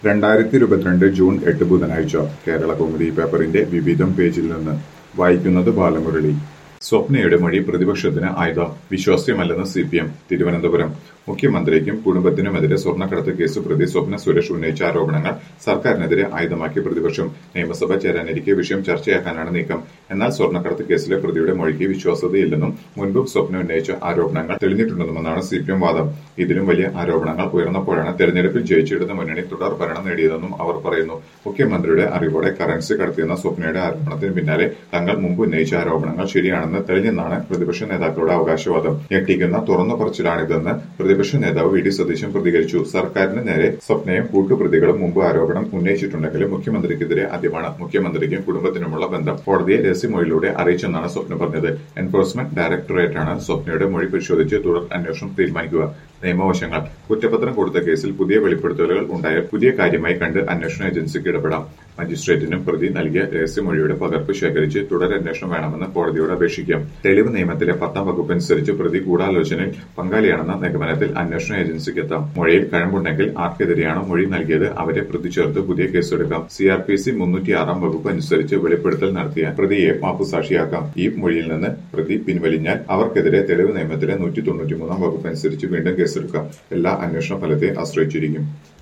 രണ്ടായിരത്തി ഇരുപത്തിരണ്ട് ജൂൺ എട്ട് ബുധനാഴ്ച കേരള കൗമുദി പേപ്പറിന്റെ വിവിധം പേജിൽ നിന്ന് വായിക്കുന്നത് ബാലമുരളി സ്വപ്നയുടെ മൊഴി പ്രതിപക്ഷത്തിന് ആയുധം വിശ്വാസ്യമല്ലെന്ന് സി പി എം തിരുവനന്തപുരം മുഖ്യമന്ത്രിക്കും കുടുംബത്തിനുമെതിരെ സ്വർണ്ണക്കടത്ത് കേസ് പ്രതി സ്വപ്ന സുരേഷ് ഉന്നയിച്ച ആരോപണങ്ങൾ സർക്കാരിനെതിരെ ആയുധമാക്കി പ്രതിപക്ഷം നിയമസഭ ചേരാനിരിക്കെ വിഷയം ചർച്ചയാക്കാനാണ് നീക്കം എന്നാൽ സ്വർണ്ണക്കടത്ത് കേസിലെ പ്രതിയുടെ മൊഴിക്ക് വിശ്വാസ്യതയില്ലെന്നും മുൻപും സ്വപ്ന ഉന്നയിച്ച ആരോപണങ്ങൾ തെളിഞ്ഞിട്ടുണ്ടെന്നുമാണ് സി പി എം വാദം ഇതിലും വലിയ ആരോപണങ്ങൾ ഉയർന്നപ്പോഴാണ് തെരഞ്ഞെടുപ്പിൽ ജയിച്ചിടുന്ന മുന്നണി തുടർ ഭരണം നേടിയതെന്നും അവർ പറയുന്നു മുഖ്യമന്ത്രിയുടെ അറിവോടെ കറൻസി കടത്തിയെന്ന സ്വപ്നയുടെ ആരോപണത്തിന് പിന്നാലെ തങ്ങൾ മുമ്പ് ഉന്നയിച്ച ആരോപണങ്ങൾ ശരിയാണെന്ന് തെളിഞ്ഞെന്നാണ് പ്രതിപക്ഷ നേതാക്കളുടെ അവകാശവാദം ഞെട്ടിക്കുന്ന തുറന്നു പറച്ചിലാണിതെന്ന് പ്രതിപക്ഷ നേതാവ് വി ഡി സതീശൻ പ്രതികരിച്ചു സർക്കാരിന് നേരെ സ്വപ്നയും കൂട്ടുപ്രതികളും മുമ്പ് ആരോപണം ഉന്നയിച്ചിട്ടുണ്ടെങ്കിലും മുഖ്യമന്ത്രിക്കെതിരെ ആദ്യമാണ് മുഖ്യമന്ത്രിക്കും കുടുംബത്തിനുമുള്ള ബന്ധം കോടതിയെ രഹസ്യമൊഴിയിലൂടെ അറിയിച്ചെന്നാണ് സ്വപ്ന പറഞ്ഞത് എൻഫോഴ്സ്മെന്റ് ഡയറക്ടറേറ്റാണ് സ്വപ്നയുടെ മൊഴി പരിശോധിച്ച് തുടർ അന്വേഷണം തീരുമാനിക്കുക നിയമവശങ്ങൾ കുറ്റപത്രം കൊടുത്ത കേസിൽ പുതിയ വെളിപ്പെടുത്തലുകൾ ഉണ്ടായാൽ പുതിയ കാര്യമായി കണ്ട് അന്വേഷണ ഏജൻസിക്ക് ഇടപെടാം മജിസ്ട്രേറ്റിനും പ്രതി നൽകിയ രഹസ്യമൊഴിയുടെ പകർപ്പ് ശേഖരിച്ച് തുടരന്വേഷണം വേണമെന്ന് കോടതിയോട് അപേക്ഷിക്കാം തെളിവ് നിയമത്തിലെ പത്താം വകുപ്പ് അനുസരിച്ച് പ്രതി ഗൂഢാലോചനയിൽ പങ്കാളിയാണെന്ന നിഗമനത്തിൽ അന്വേഷണ ഏജൻസിക്ക് എത്താം മൊഴിയിൽ കഴമ്പുണ്ടെങ്കിൽ ആർക്കെതിരെയാണോ മൊഴി നൽകിയത് അവരെ പ്രതി ചേർത്ത് പുതിയ കേസെടുക്കാം സി ആർ പി സി മുന്നൂറ്റിയാറാം വകുപ്പ് അനുസരിച്ച് വെളിപ്പെടുത്തൽ നടത്തിയ പ്രതിയെ മാപ്പുസാക്ഷിയാക്കാം ഈ മൊഴിയിൽ നിന്ന് പ്രതി പിൻവലിഞ്ഞാൽ അവർക്കെതിരെ തെളിവ് നിയമത്തിലെ നൂറ്റി തൊണ്ണൂറ്റിമൂന്നാം വകുപ്പ് അനുസരിച്ച് വീണ്ടും കേസെടുക്കാം എല്ലാ അന്വേഷണ ഫലത്തെ ആശ്രയിച്ചിരിക്കും